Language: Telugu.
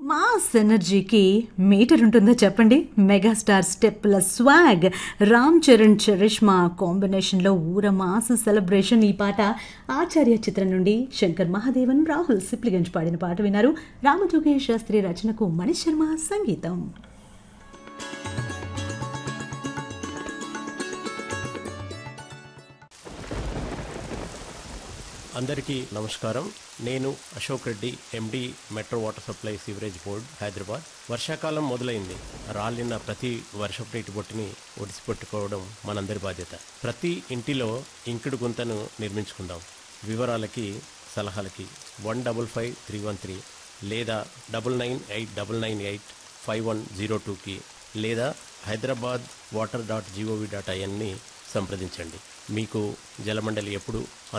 మాస్ ఎనర్జీకి మీటర్ ఉంటుందో చెప్పండి మెగాస్టార్ స్టెప్ల స్వాగ్ రామ్ చరణ్ చరిష్మా కాంబినేషన్లో ఊర మాస్ సెలబ్రేషన్ ఈ పాట ఆచార్య చిత్రం నుండి శంకర్ మహాదేవన్ రాహుల్ సిప్లిగంజ్ పాడిన పాట విన్నారు రామజోగేష్ శాస్త్రి రచనకు మణిశర్మ శర్మ సంగీతం అందరికీ నమస్కారం నేను Ashok Reddy MD metro water supply sewerage board Hyderabad వర్షాకాలం మొదలైంది రాలిన ప్రతి వర్షపు నీటి బొట్టుని ఒడిసిపెట్టుకోవడం మనందరి బాధ్యత ప్రతి ఇంటిలో ఇంకుడు గుంతను నిర్మించుకుందాం వివరాలకి సలహాలకి one double five three one three లేదా double nine eight double nine eight five one zero టూకి లేదా Hyderabad water dot gov dot ఐఎన్ని సంప్రదించండి మీకు జలమండలి ఎప్పుడు